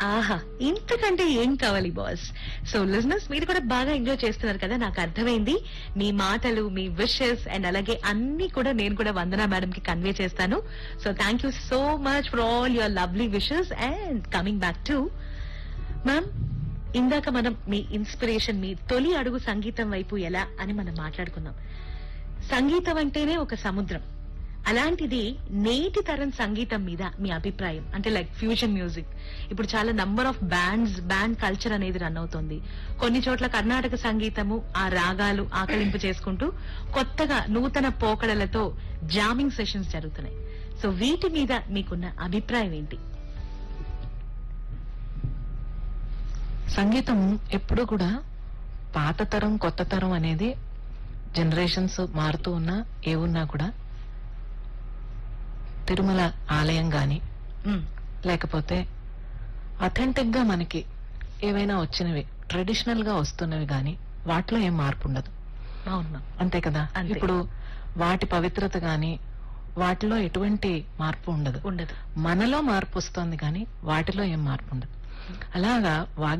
ఆహా ఇంతకంటే ఏం కావాలి బాస్ సో లిజనర్స్ మీరు కూడా బాగా ఎంజాయ్ చేస్తున్నారు కదా నాకు అర్థమైంది మీ మాటలు మీ విషెస్ అండ్ అలాగే అన్ని కూడా నేను కూడా వందన మేడం కి కన్వే చేస్తాను so thank you so much for all your lovely wishes and coming back to ma'am ఇందాక మనం మీ ఇన్స్పిరేషన్ మీ తొలి అడుగు సంగీతం వైపు ఎలా అని మనం మాట్లాడుకున్నాం సంగీతం అంటేనే ఒక సముద్రం అలాంటిది నేటి తరం సంగీతం మీద మీ అభిప్రాయం అంటే లైక్ ఫ్యూజన్ మ్యూజిక్ ఇప్పుడు చాలా number of bands band culture అనేది రన్ అవుతుంది కొన్ని చోట్ల కర్ణాటక సంగీతము ఆ రాగాలు ఆకలింపు చేసుకుంటూ కొత్తగా నూతన పోకడలతో జామింగ్ సెషన్స్ జరుగుతున్నాయి సో వీటి మీద మీకున్న అభిప్రాయం ఏంటి సంగీతం ఎప్పుడు కూడా పాత తరం కొత్త తరం అనేది జనరేషన్స్ మారుతూ ఉన్నా ఏ ఉన్నా కూడా తిరుమల ఆలయం గాని మ్మ్. లేకపోతే అథెంటిక్ గా మనకి ఏవైనా వచ్చినవి ట్రెడిషనల్ గా వస్తున్నవి గాని వాటిలో ఏం మార్పు ఉండదు అవును మ్యామ్. అంతే కదా అంతే. ఇప్పుడు వాటి పవిత్రత గాని వాటిలో ఎటువంటి మార్పు ఉండదు ఉండదు మనలో మార్పు వస్తుంది కానీ వాటిలో ఏం మార్పు ఉండదు అలాగా వాగ్